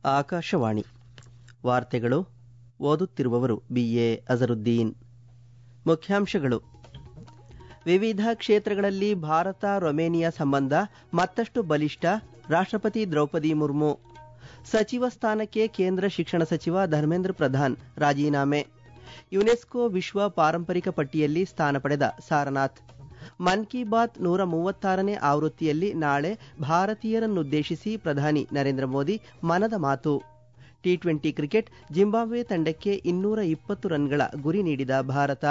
ಆಕಾಶವಾಣಿ ವಾರ್ತೆಗಳು ಓದುತ್ತಿರುವವರು ಬಿಎ ಅಜರುದ್ದೀನ್ ಮುಖ್ಯಾಂಶಗಳು ವಿವಿಧ ಕ್ಷೇತ್ರಗಳಲ್ಲಿ ಭಾರತ ರೊಮೇನಿಯಾ ಸಂಬಂಧ ಮತ್ತಷ್ಟು ಬಲಿಷ್ಠ ರಾಷ್ಟ್ರಪತಿ ದ್ರೌಪದಿ ಮುರ್ಮು ಸಚಿವ ಸ್ಥಾನಕ್ಕೆ ಕೇಂದ್ರ ಶಿಕ್ಷಣ ಸಚಿವ ಧರ್ಮೇಂದ್ರ ಪ್ರಧಾನ್ ರಾಜೀನಾಮೆ ಯುನೆಸ್ಕೋ ವಿಶ್ವ ಪಾರಂಪರಿಕ ಪಟ್ಟಿಯಲ್ಲಿ ಸ್ಥಾನ ಪಡೆದ ಸಾರನಾಥ್ ಮನ್ ಕಿ ಬಾತ್ ನೂರ ಮೂವತ್ತಾರನೇ ಆವೃತ್ತಿಯಲ್ಲಿ ನಾಳೆ ಭಾರತೀಯರನ್ನುದ್ದೇಶಿಸಿ ಪ್ರಧಾನಿ ನರೇಂದ್ರ ಮೋದಿ ಮನದ ಮಾತು ಟಿ ಟ್ವೆಂಟಿ ಕ್ರಿಕೆಟ್ ಜಿಂಬಾಬ್ವೆ ತಂಡಕ್ಕೆ ಇನ್ನೂರ ಇಪ್ಪತ್ತು ರನ್ಗಳ ಗುರಿ ನೀಡಿದ ಭಾರತ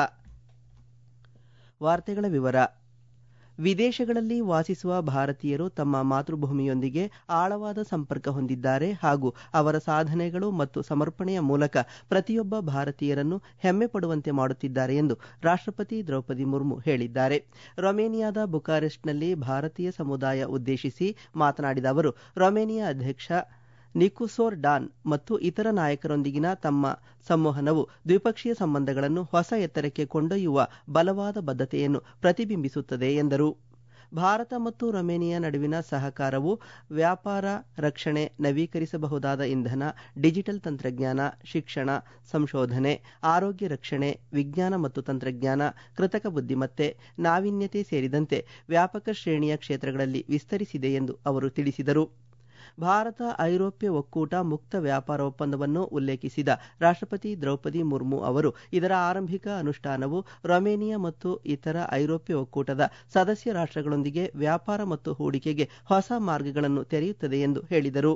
ವಾರ್ತೆಗಳ ವಿವರ ವಿದೇಶಗಳಲ್ಲಿ ವಾಸಿಸುವ ಭಾರತೀಯರು ತಮ್ಮ ಮಾತೃಭೂಮಿಯೊಂದಿಗೆ ಆಳವಾದ ಸಂಪರ್ಕ ಹೊಂದಿದ್ದಾರೆ ಹಾಗೂ ಅವರ ಸಾಧನೆಗಳು ಮತ್ತು ಸಮರ್ಪಣೆಯ ಮೂಲಕ ಪ್ರತಿಯೊಬ್ಬ ಭಾರತೀಯರನ್ನು ಹೆಮ್ಮೆ ಪಡುವಂತೆ ಮಾಡುತ್ತಿದ್ದಾರೆ ಎಂದು ರಾಷ್ಟ್ರಪತಿ ದ್ರೌಪದಿ ಮುರ್ಮು ಹೇಳಿದ್ದಾರೆ ರೊಮೇನಿಯಾದ ಬುಕಾರೆಸ್ಟ್ನಲ್ಲಿ ಭಾರತೀಯ ಸಮುದಾಯ ಉದ್ದೇಶಿಸಿ ಮಾತನಾಡಿದ ಅವರು ರೊಮೇನಿಯಾ ಅಧ್ಯಕ್ಷ ನಿಕುಸೋರ್ ಡಾನ್ ಮತ್ತು ಇತರ ನಾಯಕರೊಂದಿಗಿನ ತಮ್ಮ ಸಂವಹನವು ದ್ವಿಪಕ್ಷೀಯ ಸಂಬಂಧಗಳನ್ನು ಹೊಸ ಎತ್ತರಕ್ಕೆ ಕೊಂಡೊಯ್ಯುವ ಬಲವಾದ ಬದ್ಧತೆಯನ್ನು ಪ್ರತಿಬಿಂಬಿಸುತ್ತದೆ ಎಂದರು ಭಾರತ ಮತ್ತು ರೊಮೇನಿಯಾ ನಡುವಿನ ಸಹಕಾರವು ವ್ಯಾಪಾರ ರಕ್ಷಣೆ ನವೀಕರಿಸಬಹುದಾದ ಇಂಧನ ಡಿಜಿಟಲ್ ತಂತ್ರಜ್ಞಾನ ಶಿಕ್ಷಣ ಸಂಶೋಧನೆ ಆರೋಗ್ಯ ರಕ್ಷಣೆ ವಿಜ್ಞಾನ ಮತ್ತು ತಂತ್ರಜ್ಞಾನ ಕೃತಕ ಬುದ್ಧಿಮತ್ತೆ ನಾವೀನ್ಯತೆ ಸೇರಿದಂತೆ ವ್ಯಾಪಕ ಶ್ರೇಣಿಯ ಕ್ಷೇತ್ರಗಳಲ್ಲಿ ವಿಸ್ತರಿಸಿದೆ ಎಂದು ಅವರು ತಿಳಿಸಿದರು ಭಾರತ ಐರೋಪ್ಯ ಒಕ್ಕೂಟ ಮುಕ್ತ ವ್ಯಾಪಾರ ಒಪ್ಪಂದವನ್ನು ಉಲ್ಲೇಖಿಸಿದ ರಾಷ್ಟ್ರಪತಿ ದ್ರೌಪದಿ ಮುರ್ಮು ಅವರು ಇದರ ಆರಂಭಿಕ ಅನುಷ್ಠಾನವು ರೊಮೇನಿಯಾ ಮತ್ತು ಇತರ ಐರೋಪ್ಯ ಒಕ್ಕೂಟದ ಸದಸ್ಯ ರಾಷ್ಟ್ರಗಳೊಂದಿಗೆ ವ್ಯಾಪಾರ ಮತ್ತು ಹೂಡಿಕೆಗೆ ಹೊಸ ಮಾರ್ಗಗಳನ್ನು ತೆರೆಯುತ್ತದೆ ಎಂದು ಹೇಳಿದರು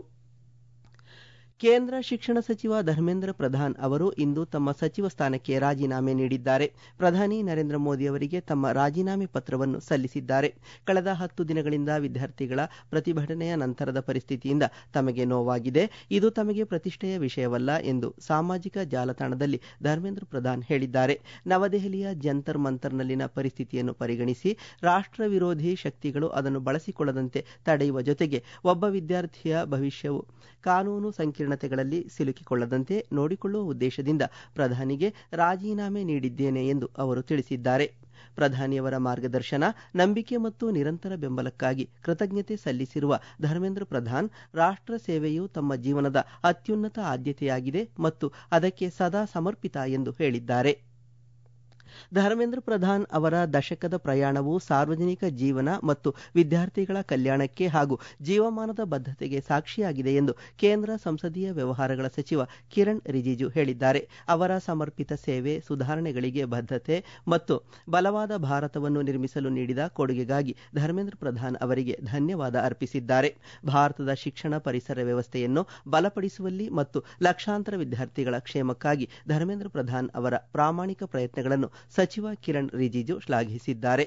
ಕೇಂದ್ರ ಶಿಕ್ಷಣ ಸಚಿವ ಧರ್ಮೇಂದ್ರ ಪ್ರಧಾನ್ ಅವರು ಇಂದು ತಮ್ಮ ಸಚಿವ ಸ್ಥಾನಕ್ಕೆ ರಾಜೀನಾಮೆ ನೀಡಿದ್ದಾರೆ ಪ್ರಧಾನಿ ನರೇಂದ್ರ ಮೋದಿ ಅವರಿಗೆ ತಮ್ಮ ರಾಜೀನಾಮೆ ಪತ್ರವನ್ನು ಸಲ್ಲಿಸಿದ್ದಾರೆ ಕಳೆದ ಹತ್ತು ದಿನಗಳಿಂದ ವಿದ್ಯಾರ್ಥಿಗಳ ಪ್ರತಿಭಟನೆಯ ನಂತರದ ಪರಿಸ್ಥಿತಿಯಿಂದ ತಮಗೆ ನೋವಾಗಿದೆ ಇದು ತಮಗೆ ಪ್ರತಿಷ್ಠೆಯ ವಿಷಯವಲ್ಲ ಎಂದು ಸಾಮಾಜಿಕ ಜಾಲತಾಣದಲ್ಲಿ ಧರ್ಮೇಂದ್ರ ಪ್ರಧಾನ್ ಹೇಳಿದ್ದಾರೆ ನವದೆಹಲಿಯ ಜಂತರ್ ಮಂತರ್ನಲ್ಲಿನ ಪರಿಸ್ಥಿತಿಯನ್ನು ಪರಿಗಣಿಸಿ ರಾಷ್ಟ್ರ ವಿರೋಧಿ ಶಕ್ತಿಗಳು ಅದನ್ನು ಬಳಸಿಕೊಳ್ಳದಂತೆ ತಡೆಯುವ ಜೊತೆಗೆ ಒಬ್ಬ ವಿದ್ಯಾರ್ಥಿಯ ಭವಿಷ್ಯವು ಕಾನೂನು ಸಂಕೀರ್ಣತೆಗಳಲ್ಲಿ ಸಿಲುಕಿಕೊಳ್ಳದಂತೆ ನೋಡಿಕೊಳ್ಳುವ ಉದ್ದೇಶದಿಂದ ಪ್ರಧಾನಿಗೆ ರಾಜೀನಾಮೆ ನೀಡಿದ್ದೇನೆ ಎಂದು ಅವರು ತಿಳಿಸಿದ್ದಾರೆ ಪ್ರಧಾನಿಯವರ ಮಾರ್ಗದರ್ಶನ ನಂಬಿಕೆ ಮತ್ತು ನಿರಂತರ ಬೆಂಬಲಕ್ಕಾಗಿ ಕೃತಜ್ಞತೆ ಸಲ್ಲಿಸಿರುವ ಧರ್ಮೇಂದ್ರ ಪ್ರಧಾನ್ ರಾಷ್ಟ್ರ ಸೇವೆಯು ತಮ್ಮ ಜೀವನದ ಅತ್ಯುನ್ನತ ಆದ್ಯತೆಯಾಗಿದೆ ಮತ್ತು ಅದಕ್ಕೆ ಸದಾ ಸಮರ್ಪಿತ ಎಂದು ಹೇಳಿದ್ದಾರೆ ಧರ್ಮೇಂದ್ರ ಪ್ರಧಾನ್ ಅವರ ದಶಕದ ಪ್ರಯಾಣವು ಸಾರ್ವಜನಿಕ ಜೀವನ ಮತ್ತು ವಿದ್ಯಾರ್ಥಿಗಳ ಕಲ್ಯಾಣಕ್ಕೆ ಹಾಗೂ ಜೀವಮಾನದ ಬದ್ಧತೆಗೆ ಸಾಕ್ಷಿಯಾಗಿದೆ ಎಂದು ಕೇಂದ್ರ ಸಂಸದೀಯ ವ್ಯವಹಾರಗಳ ಸಚಿವ ಕಿರಣ್ ರಿಜಿಜು ಹೇಳಿದ್ದಾರೆ ಅವರ ಸಮರ್ಪಿತ ಸೇವೆ ಸುಧಾರಣೆಗಳಿಗೆ ಬದ್ಧತೆ ಮತ್ತು ಬಲವಾದ ಭಾರತವನ್ನು ನಿರ್ಮಿಸಲು ನೀಡಿದ ಕೊಡುಗೆಗಾಗಿ ಧರ್ಮೇಂದ್ರ ಪ್ರಧಾನ್ ಅವರಿಗೆ ಧನ್ಯವಾದ ಅರ್ಪಿಸಿದ್ದಾರೆ ಭಾರತದ ಶಿಕ್ಷಣ ಪರಿಸರ ವ್ಯವಸ್ಥೆಯನ್ನು ಬಲಪಡಿಸುವಲ್ಲಿ ಮತ್ತು ಲಕ್ಷಾಂತರ ವಿದ್ಯಾರ್ಥಿಗಳ ಕ್ಷೇಮಕ್ಕಾಗಿ ಧರ್ಮೇಂದ್ರ ಪ್ರಧಾನ್ ಅವರ ಪ್ರಾಮಾಣಿಕ ಪ್ರಯತ್ನಗಳನ್ನು ಸಚಿವ ಕಿರಣ್ ರಿಜಿಜು ಶ್ಲಾಘಿಸಿದ್ದಾರೆ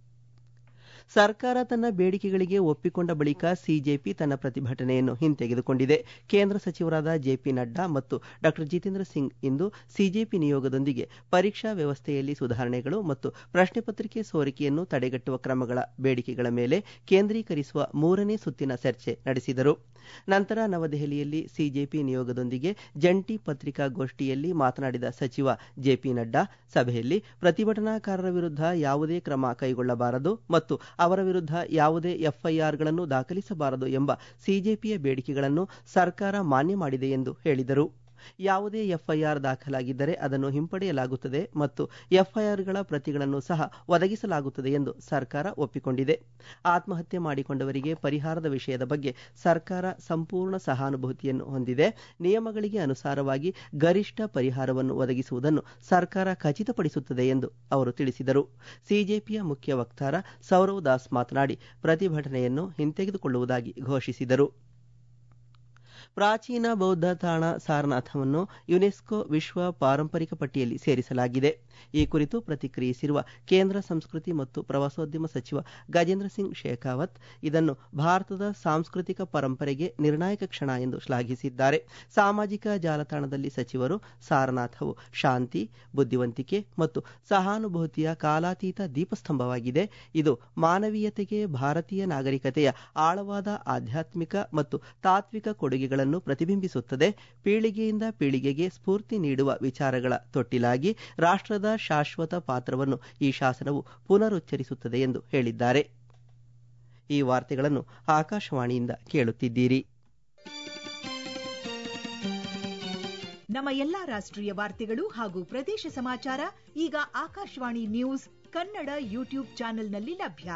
ಸರ್ಕಾರ ತನ್ನ ಬೇಡಿಕೆಗಳಿಗೆ ಒಪ್ಪಿಕೊಂಡ ಬಳಿಕ ಸಿಜೆಪಿ ತನ್ನ ಪ್ರತಿಭಟನೆಯನ್ನು ಹಿಂತೆಗೆದುಕೊಂಡಿದೆ ಕೇಂದ್ರ ಸಚಿವರಾದ ಜೆಪಿ ನಡ್ಡಾ ಮತ್ತು ಡಾ ಜಿತೇಂದ್ರ ಸಿಂಗ್ ಇಂದು ಸಿಜೆಪಿ ನಿಯೋಗದೊಂದಿಗೆ ಪರೀಕ್ಷಾ ವ್ಯವಸ್ಥೆಯಲ್ಲಿ ಸುಧಾರಣೆಗಳು ಮತ್ತು ಪ್ರಶ್ನೆ ಪತ್ರಿಕೆ ಸೋರಿಕೆಯನ್ನು ತಡೆಗಟ್ಟುವ ಕ್ರಮಗಳ ಬೇಡಿಕೆಗಳ ಮೇಲೆ ಕೇಂದ್ರೀಕರಿಸುವ ಮೂರನೇ ಸುತ್ತಿನ ಚರ್ಚೆ ನಡೆಸಿದರು ನಂತರ ನವದೆಹಲಿಯಲ್ಲಿ ಸಿಜೆಪಿ ನಿಯೋಗದೊಂದಿಗೆ ಜಂಟಿ ಪತ್ರಿಕಾಗೋಷ್ಠಿಯಲ್ಲಿ ಮಾತನಾಡಿದ ಸಚಿವ ಜೆಪಿ ನಡ್ಡಾ ಸಭೆಯಲ್ಲಿ ಪ್ರತಿಭಟನಾಕಾರರ ವಿರುದ್ಧ ಯಾವುದೇ ಕ್ರಮ ಕೈಗೊಳ್ಳಬಾರದು ಮತ್ತು ಅವರ ವಿರುದ್ಧ ಯಾವುದೇ ಎಫ್ಐಆರ್ಗಳನ್ನು ದಾಖಲಿಸಬಾರದು ಎಂಬ ಸಿಜೆಪಿಯ ಬೇಡಿಕೆಗಳನ್ನು ಸರ್ಕಾರ ಮಾನ್ಯ ಮಾಡಿದೆ ಎಂದು ಹೇಳಿದರು ಯಾವುದೇ ಎಫ್ಐಆರ್ ದಾಖಲಾಗಿದ್ದರೆ ಅದನ್ನು ಹಿಂಪಡೆಯಲಾಗುತ್ತದೆ ಮತ್ತು ಎಫ್ಐಆರ್ಗಳ ಪ್ರತಿಗಳನ್ನು ಸಹ ಒದಗಿಸಲಾಗುತ್ತದೆ ಎಂದು ಸರ್ಕಾರ ಒಪ್ಪಿಕೊಂಡಿದೆ ಆತ್ಮಹತ್ಯೆ ಮಾಡಿಕೊಂಡವರಿಗೆ ಪರಿಹಾರದ ವಿಷಯದ ಬಗ್ಗೆ ಸರ್ಕಾರ ಸಂಪೂರ್ಣ ಸಹಾನುಭೂತಿಯನ್ನು ಹೊಂದಿದೆ ನಿಯಮಗಳಿಗೆ ಅನುಸಾರವಾಗಿ ಗರಿಷ್ಠ ಪರಿಹಾರವನ್ನು ಒದಗಿಸುವುದನ್ನು ಸರ್ಕಾರ ಖಚಿತಪಡಿಸುತ್ತದೆ ಎಂದು ಅವರು ತಿಳಿಸಿದರು ಸಿಜೆಪಿಯ ಮುಖ್ಯ ವಕ್ತಾರ ಸೌರವ್ ದಾಸ್ ಮಾತನಾಡಿ ಪ್ರತಿಭಟನೆಯನ್ನು ಹಿಂತೆಗೆದುಕೊಳ್ಳುವುದಾಗಿ ಘೋಷಿಸಿದರು ಪ್ರಾಚೀನ ಬೌದ್ಧ ತಾಣ ಸಾರನಾಥವನ್ನು ಯುನೆಸ್ಕೋ ವಿಶ್ವ ಪಾರಂಪರಿಕ ಪಟ್ಟಿಯಲ್ಲಿ ಸೇರಿಸಲಾಗಿದೆ ಈ ಕುರಿತು ಪ್ರತಿಕ್ರಿಯಿಸಿರುವ ಕೇಂದ್ರ ಸಂಸ್ಕೃತಿ ಮತ್ತು ಪ್ರವಾಸೋದ್ಯಮ ಸಚಿವ ಗಜೇಂದ್ರ ಸಿಂಗ್ ಶೇಖಾವತ್ ಇದನ್ನು ಭಾರತದ ಸಾಂಸ್ಕೃತಿಕ ಪರಂಪರೆಗೆ ನಿರ್ಣಾಯಕ ಕ್ಷಣ ಎಂದು ಶ್ಲಾಘಿಸಿದ್ದಾರೆ ಸಾಮಾಜಿಕ ಜಾಲತಾಣದಲ್ಲಿ ಸಚಿವರು ಸಾರನಾಥವು ಶಾಂತಿ ಬುದ್ಧಿವಂತಿಕೆ ಮತ್ತು ಸಹಾನುಭೂತಿಯ ಕಾಲಾತೀತ ದೀಪಸ್ತಂಭವಾಗಿದೆ ಇದು ಮಾನವೀಯತೆಗೆ ಭಾರತೀಯ ನಾಗರಿಕತೆಯ ಆಳವಾದ ಆಧ್ಯಾತ್ಮಿಕ ಮತ್ತು ತಾತ್ವಿಕ ಕೊಡುಗೆಗಳನ್ನು ಪ್ರತಿಬಿಂಬಿಸುತ್ತದೆ ಪೀಳಿಗೆಯಿಂದ ಪೀಳಿಗೆಗೆ ಸ್ಫೂರ್ತಿ ನೀಡುವ ವಿಚಾರಗಳ ತೊಟ್ಟಿಲಾಗಿ ರಾಷ್ಟ್ರದ ಶಾಶ್ವತ ಪಾತ್ರವನ್ನು ಈ ಶಾಸನವು ಪುನರುಚ್ಚರಿಸುತ್ತದೆ ಎಂದು ಹೇಳಿದ್ದಾರೆ ಈ ವಾರ್ತೆಗಳನ್ನು ಆಕಾಶವಾಣಿಯಿಂದ ಕೇಳುತ್ತಿದ್ದೀರಿ ನಮ್ಮ ಎಲ್ಲಾ ರಾಷ್ಟ್ರೀಯ ವಾರ್ತೆಗಳು ಹಾಗೂ ಪ್ರದೇಶ ಸಮಾಚಾರ ಈಗ ಆಕಾಶವಾಣಿ ನ್ಯೂಸ್ ಕನ್ನಡ ಯೂಟ್ಯೂಬ್ ಚಾನೆಲ್ನಲ್ಲಿ ಲಭ್ಯ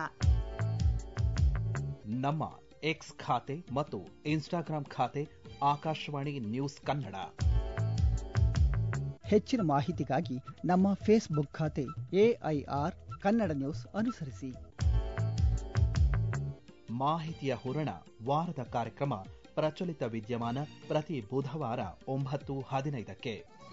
ನಮ್ಮ ಎಕ್ಸ್ ಖಾತೆ ಮತ್ತು ಇನ್ಸ್ಟಾಗ್ರಾಂ ಖಾತೆ ಆಕಾಶವಾಣಿ ನ್ಯೂಸ್ ಕನ್ನಡ ಹೆಚ್ಚಿನ ಮಾಹಿತಿಗಾಗಿ ನಮ್ಮ ಫೇಸ್ಬುಕ್ ಖಾತೆ ಎಐಆರ್ ಕನ್ನಡ ನ್ಯೂಸ್ ಅನುಸರಿಸಿ ಮಾಹಿತಿಯ ಹೂರಣ ವಾರದ ಕಾರ್ಯಕ್ರಮ ಪ್ರಚಲಿತ ವಿದ್ಯಮಾನ ಪ್ರತಿ ಬುಧವಾರ ಒಂಬತ್ತು ಹದಿನೈದಕ್ಕೆ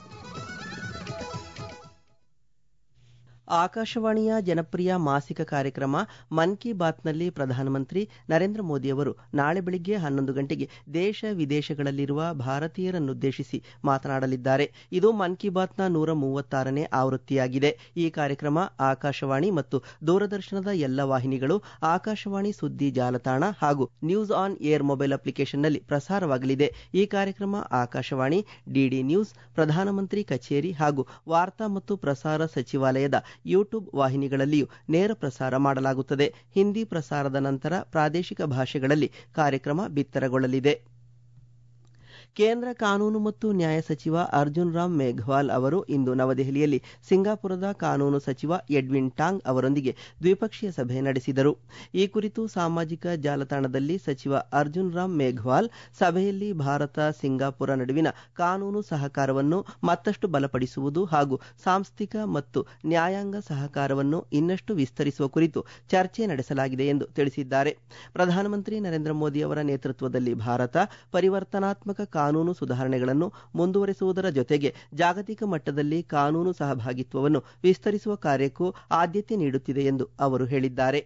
ಆಕಾಶವಾಣಿಯ ಜನಪ್ರಿಯ ಮಾಸಿಕ ಕಾರ್ಯಕ್ರಮ ಮನ್ ಕಿ ಬಾತ್ನಲ್ಲಿ ಪ್ರಧಾನಮಂತ್ರಿ ನರೇಂದ್ರ ಮೋದಿಯವರು ನಾಳೆ ಬೆಳಿಗ್ಗೆ ಹನ್ನೊಂದು ಗಂಟೆಗೆ ದೇಶ ವಿದೇಶಗಳಲ್ಲಿರುವ ಭಾರತೀಯರನ್ನುದ್ದೇಶಿಸಿ ಮಾತನಾಡಲಿದ್ದಾರೆ ಇದು ಮನ್ ಕಿ ಬಾತ್ನ ನೂರ ಮೂವತ್ತಾರನೇ ಆವೃತ್ತಿಯಾಗಿದೆ ಈ ಕಾರ್ಯಕ್ರಮ ಆಕಾಶವಾಣಿ ಮತ್ತು ದೂರದರ್ಶನದ ಎಲ್ಲ ವಾಹಿನಿಗಳು ಆಕಾಶವಾಣಿ ಸುದ್ದಿ ಜಾಲತಾಣ ಹಾಗೂ ನ್ಯೂಸ್ ಆನ್ ಏರ್ ಮೊಬೈಲ್ ಅಪ್ಲಿಕೇಶನ್ನಲ್ಲಿ ಪ್ರಸಾರವಾಗಲಿದೆ ಈ ಕಾರ್ಯಕ್ರಮ ಆಕಾಶವಾಣಿ ಡಿಡಿ ನ್ಯೂಸ್ ಪ್ರಧಾನಮಂತ್ರಿ ಕಚೇರಿ ಹಾಗೂ ವಾರ್ತಾ ಮತ್ತು ಪ್ರಸಾರ ಸಚಿವಾಲಯದ ಯೂಟ್ಯೂಬ್ ವಾಹಿನಿಗಳಲ್ಲಿಯೂ ನೇರ ಪ್ರಸಾರ ಮಾಡಲಾಗುತ್ತದೆ ಹಿಂದಿ ಪ್ರಸಾರದ ನಂತರ ಪ್ರಾದೇಶಿಕ ಭಾಷೆಗಳಲ್ಲಿ ಕಾರ್ಯಕ್ರಮ ಬಿತ್ತರಗೊಳ್ಳಲಿದೆ ಕೇಂದ್ರ ಕಾನೂನು ಮತ್ತು ನ್ಯಾಯ ಸಚಿವ ಅರ್ಜುನ್ ರಾಮ್ ಮೇಘವಾಲ್ ಅವರು ಇಂದು ನವದೆಹಲಿಯಲ್ಲಿ ಸಿಂಗಾಪುರದ ಕಾನೂನು ಸಚಿವ ಎಡ್ವಿನ್ ಟಾಂಗ್ ಅವರೊಂದಿಗೆ ದ್ವಿಪಕ್ಷೀಯ ಸಭೆ ನಡೆಸಿದರು ಈ ಕುರಿತು ಸಾಮಾಜಿಕ ಜಾಲತಾಣದಲ್ಲಿ ಸಚಿವ ಅರ್ಜುನ್ ರಾಮ್ ಮೇಘವಾಲ್ ಸಭೆಯಲ್ಲಿ ಭಾರತ ಸಿಂಗಾಪುರ ನಡುವಿನ ಕಾನೂನು ಸಹಕಾರವನ್ನು ಮತ್ತಷ್ಟು ಬಲಪಡಿಸುವುದು ಹಾಗೂ ಸಾಂಸ್ಥಿಕ ಮತ್ತು ನ್ಯಾಯಾಂಗ ಸಹಕಾರವನ್ನು ಇನ್ನಷ್ಟು ವಿಸ್ತರಿಸುವ ಕುರಿತು ಚರ್ಚೆ ನಡೆಸಲಾಗಿದೆ ಎಂದು ತಿಳಿಸಿದ್ದಾರೆ ಪ್ರಧಾನಮಂತ್ರಿ ನರೇಂದ್ರ ಮೋದಿ ಅವರ ನೇತೃತ್ವದಲ್ಲಿ ಭಾರತ ಪರಿವರ್ತನಾತ್ಮಕ ಕಾನೂನು ಸುಧಾರಣೆಗಳನ್ನು ಮುಂದುವರೆಸುವುದರ ಜೊತೆಗೆ ಜಾಗತಿಕ ಮಟ್ಟದಲ್ಲಿ ಕಾನೂನು ಸಹಭಾಗಿತ್ವವನ್ನು ವಿಸ್ತರಿಸುವ ಕಾರ್ಯಕ್ಕೂ ಆದ್ಯತೆ ನೀಡುತ್ತಿದೆ ಎಂದು ಅವರು ಹೇಳಿದ್ದಾರೆ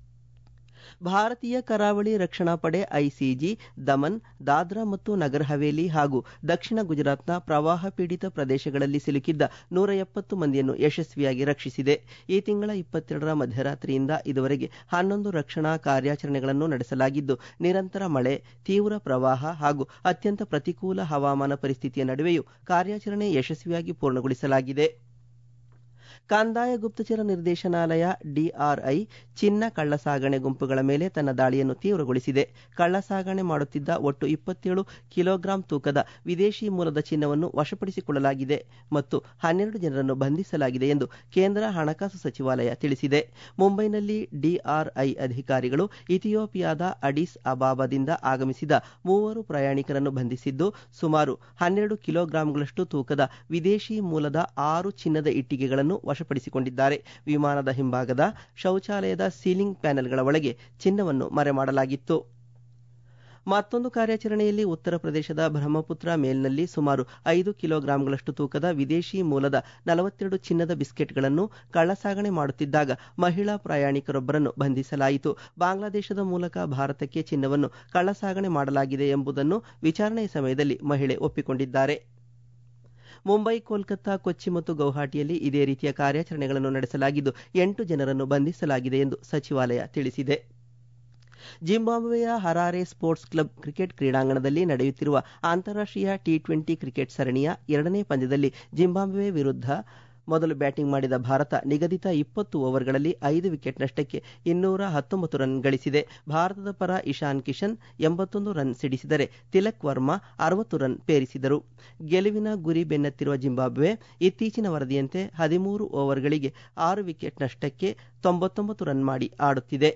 ಭಾರತೀಯ ಕರಾವಳಿ ರಕ್ಷಣಾ ಪಡೆ ಐಸಿಜಿ ದಮನ್ ದಾದ್ರಾ ಮತ್ತು ನಗರ್ ಹವೇಲಿ ಹಾಗೂ ದಕ್ಷಿಣ ಗುಜರಾತ್ನ ಪ್ರವಾಹ ಪೀಡಿತ ಪ್ರದೇಶಗಳಲ್ಲಿ ಸಿಲುಕಿದ್ದ ನೂರ ಎಪ್ಪತ್ತು ಮಂದಿಯನ್ನು ಯಶಸ್ವಿಯಾಗಿ ರಕ್ಷಿಸಿದೆ ಈ ತಿಂಗಳ ಇಪ್ಪತ್ತೆರಡರ ಮಧ್ಯರಾತ್ರಿಯಿಂದ ಇದುವರೆಗೆ ಹನ್ನೊಂದು ರಕ್ಷಣಾ ಕಾರ್ಯಾಚರಣೆಗಳನ್ನು ನಡೆಸಲಾಗಿದ್ದು ನಿರಂತರ ಮಳೆ ತೀವ್ರ ಪ್ರವಾಹ ಹಾಗೂ ಅತ್ಯಂತ ಪ್ರತಿಕೂಲ ಹವಾಮಾನ ಪರಿಸ್ಥಿತಿಯ ನಡುವೆಯೂ ಕಾರ್ಯಾಚರಣೆ ಯಶಸ್ವಿಯಾಗಿ ಪೂರ್ಣಗೊಳಿಸಲಾಗಿದೆ ಕಂದಾಯ ಗುಪ್ತಚರ ನಿರ್ದೇಶನಾಲಯ ಡಿಆರ್ಐ ಚಿನ್ನ ಕಳ್ಳಸಾಗಣೆ ಗುಂಪುಗಳ ಮೇಲೆ ತನ್ನ ದಾಳಿಯನ್ನು ತೀವ್ರಗೊಳಿಸಿದೆ ಕಳ್ಳಸಾಗಣೆ ಮಾಡುತ್ತಿದ್ದ ಒಟ್ಟು ಇಪ್ಪತ್ತೇಳು ಕಿಲೋಗ್ರಾಂ ತೂಕದ ವಿದೇಶಿ ಮೂಲದ ಚಿನ್ನವನ್ನು ವಶಪಡಿಸಿಕೊಳ್ಳಲಾಗಿದೆ ಮತ್ತು ಹನ್ನೆರಡು ಜನರನ್ನು ಬಂಧಿಸಲಾಗಿದೆ ಎಂದು ಕೇಂದ್ರ ಹಣಕಾಸು ಸಚಿವಾಲಯ ತಿಳಿಸಿದೆ ಮುಂಬೈನಲ್ಲಿ ಡಿಆರ್ಐ ಅಧಿಕಾರಿಗಳು ಇಥಿಯೋಪಿಯಾದ ಅಡಿಸ್ ಅಬಾಬಾದಿಂದ ಆಗಮಿಸಿದ ಮೂವರು ಪ್ರಯಾಣಿಕರನ್ನು ಬಂಧಿಸಿದ್ದು ಸುಮಾರು ಹನ್ನೆರಡು ಕಿಲೋಗ್ರಾಂಗಳಷ್ಟು ತೂಕದ ವಿದೇಶಿ ಮೂಲದ ಆರು ಚಿನ್ನದ ಇಟ್ಟಿಗೆಗಳನ್ನು ವಶಪಡಿಸಿಕೊಂಡಿದ್ದಾರೆ ವಿಮಾನದ ಹಿಂಭಾಗದ ಶೌಚಾಲಯದ ಸೀಲಿಂಗ್ ಪ್ಯಾನೆಲ್ಗಳ ಒಳಗೆ ಚಿನ್ನವನ್ನು ಮರೆಮಾಡಲಾಗಿತ್ತು ಮತ್ತೊಂದು ಕಾರ್ಯಾಚರಣೆಯಲ್ಲಿ ಉತ್ತರ ಪ್ರದೇಶದ ಬ್ರಹ್ಮಪುತ್ರ ಮೇಲ್ನಲ್ಲಿ ಸುಮಾರು ಐದು ಕಿಲೋಗ್ರಾಂಗಳಷ್ಟು ತೂಕದ ವಿದೇಶಿ ಮೂಲದ ನಲವತ್ತೆರಡು ಚಿನ್ನದ ಬಿಸ್ಕೆಟ್ಗಳನ್ನು ಕಳ್ಳಸಾಗಣೆ ಮಾಡುತ್ತಿದ್ದಾಗ ಮಹಿಳಾ ಪ್ರಯಾಣಿಕರೊಬ್ಬರನ್ನು ಬಂಧಿಸಲಾಯಿತು ಬಾಂಗ್ಲಾದೇಶದ ಮೂಲಕ ಭಾರತಕ್ಕೆ ಚಿನ್ನವನ್ನು ಕಳ್ಳಸಾಗಣೆ ಮಾಡಲಾಗಿದೆ ಎಂಬುದನ್ನು ವಿಚಾರಣೆಯ ಸಮಯದಲ್ಲಿ ಮಹಿಳೆ ಒಪ್ಪಿಕೊಂಡಿದ್ದಾರೆ ಮುಂಬೈ ಕೋಲ್ಕತ್ತಾ ಕೊಚ್ಚಿ ಮತ್ತು ಗೌಹಾಟಿಯಲ್ಲಿ ಇದೇ ರೀತಿಯ ಕಾರ್ಯಾಚರಣೆಗಳನ್ನು ನಡೆಸಲಾಗಿದ್ದು ಎಂಟು ಜನರನ್ನು ಬಂಧಿಸಲಾಗಿದೆ ಎಂದು ಸಚಿವಾಲಯ ತಿಳಿಸಿದೆ ಜಿಂಬಾಬ್ವೆಯ ಹರಾರೆ ಸ್ಪೋರ್ಟ್ಸ್ ಕ್ಲಬ್ ಕ್ರಿಕೆಟ್ ಕ್ರೀಡಾಂಗಣದಲ್ಲಿ ನಡೆಯುತ್ತಿರುವ ಅಂತಾರಾಷ್ಟ್ರೀಯ ಟಿ ಟ್ವೆಂಟಿ ಕ್ರಿಕೆಟ್ ಸರಣಿಯ ಎರಡನೇ ಪಂದ್ಯದಲ್ಲಿ ಜಿಂಬಾಬ್ವೆ ವಿರುದ್ಧ ಮೊದಲು ಬ್ಯಾಟಿಂಗ್ ಮಾಡಿದ ಭಾರತ ನಿಗದಿತ ಇಪ್ಪತ್ತು ಓವರ್ಗಳಲ್ಲಿ ಐದು ವಿಕೆಟ್ ನಷ್ಟಕ್ಕೆ ಇನ್ನೂರ ಹತ್ತೊಂಬತ್ತು ರನ್ ಗಳಿಸಿದೆ ಭಾರತದ ಪರ ಇಶಾನ್ ಕಿಶನ್ ಎಂಬತ್ತೊಂದು ರನ್ ಸಿಡಿಸಿದರೆ ತಿಲಕ್ ವರ್ಮಾ ಅರವತ್ತು ರನ್ ಪೇರಿಸಿದರು ಗೆಲುವಿನ ಗುರಿ ಬೆನ್ನತ್ತಿರುವ ಜಿಂಬಾಬ್ವೆ ಇತ್ತೀಚಿನ ವರದಿಯಂತೆ ಹದಿಮೂರು ಓವರ್ಗಳಿಗೆ ಆರು ವಿಕೆಟ್ ನಷ್ಟಕ್ಕೆ ತೊಂಬತ್ತೊಂಬತ್ತು ರನ್ ಮಾಡಿ ಆಡುತ್ತಿದೆ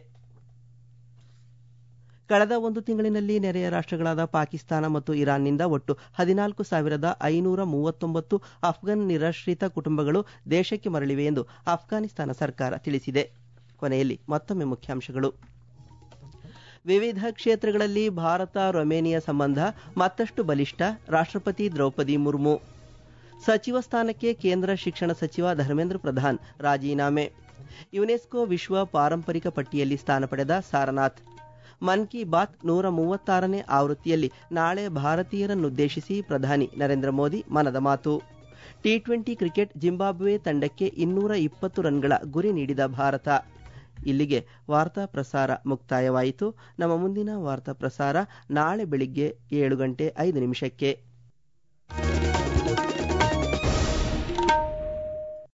ಕಳೆದ ಒಂದು ತಿಂಗಳಿನಲ್ಲಿ ನೆರೆಯ ರಾಷ್ಟ್ರಗಳಾದ ಪಾಕಿಸ್ತಾನ ಮತ್ತು ಇರಾನ್ನಿಂದ ಒಟ್ಟು ಹದಿನಾಲ್ಕು ಸಾವಿರದ ಐನೂರ ಮೂವತ್ತೊಂಬತ್ತು ಅಫ್ಘನ್ ನಿರಾಶ್ರಿತ ಕುಟುಂಬಗಳು ದೇಶಕ್ಕೆ ಮರಳಿವೆ ಎಂದು ಅಫ್ಘಾನಿಸ್ತಾನ ಸರ್ಕಾರ ತಿಳಿಸಿದೆ ಕೊನೆಯಲ್ಲಿ ಮತ್ತೊಮ್ಮೆ ಮುಖ್ಯಾಂಶಗಳು ವಿವಿಧ ಕ್ಷೇತ್ರಗಳಲ್ಲಿ ಭಾರತ ರೊಮೇನಿಯಾ ಸಂಬಂಧ ಮತ್ತಷ್ಟು ಬಲಿಷ್ಠ ರಾಷ್ಟ್ರಪತಿ ದ್ರೌಪದಿ ಮುರ್ಮು ಸಚಿವ ಸ್ಥಾನಕ್ಕೆ ಕೇಂದ್ರ ಶಿಕ್ಷಣ ಸಚಿವ ಧರ್ಮೇಂದ್ರ ಪ್ರಧಾನ್ ರಾಜೀನಾಮೆ ಯುನೆಸ್ಕೋ ವಿಶ್ವ ಪಾರಂಪರಿಕ ಪಟ್ಟಿಯಲ್ಲಿ ಸ್ಥಾನ ಪಡೆದ ಸಾರನಾಥ್ ಮನ್ ಕಿ ಬಾತ್ ನೂರ ಮೂವತ್ತಾರನೇ ಆವೃತ್ತಿಯಲ್ಲಿ ನಾಳೆ ಭಾರತೀಯರನ್ನುದ್ದೇಶಿಸಿ ಪ್ರಧಾನಿ ನರೇಂದ್ರ ಮೋದಿ ಮನದ ಮಾತು ಟಿ ಟ್ವೆಂಟಿ ಕ್ರಿಕೆಟ್ ಜಿಂಬಾಬ್ವೆ ತಂಡಕ್ಕೆ ಇನ್ನೂರ ಇಪ್ಪತ್ತು ರನ್ಗಳ ಗುರಿ ನೀಡಿದ ಭಾರತ ಇಲ್ಲಿಗೆ ವಾರ್ತಾ ಪ್ರಸಾರ ಮುಕ್ತಾಯವಾಯಿತು ನಮ್ಮ ಮುಂದಿನ ವಾರ್ತಾ ಪ್ರಸಾರ ನಾಳೆ ಬೆಳಿಗ್ಗೆ ಏಳು ಗಂಟೆ ಐದು ನಿಮಿಷಕ್ಕೆ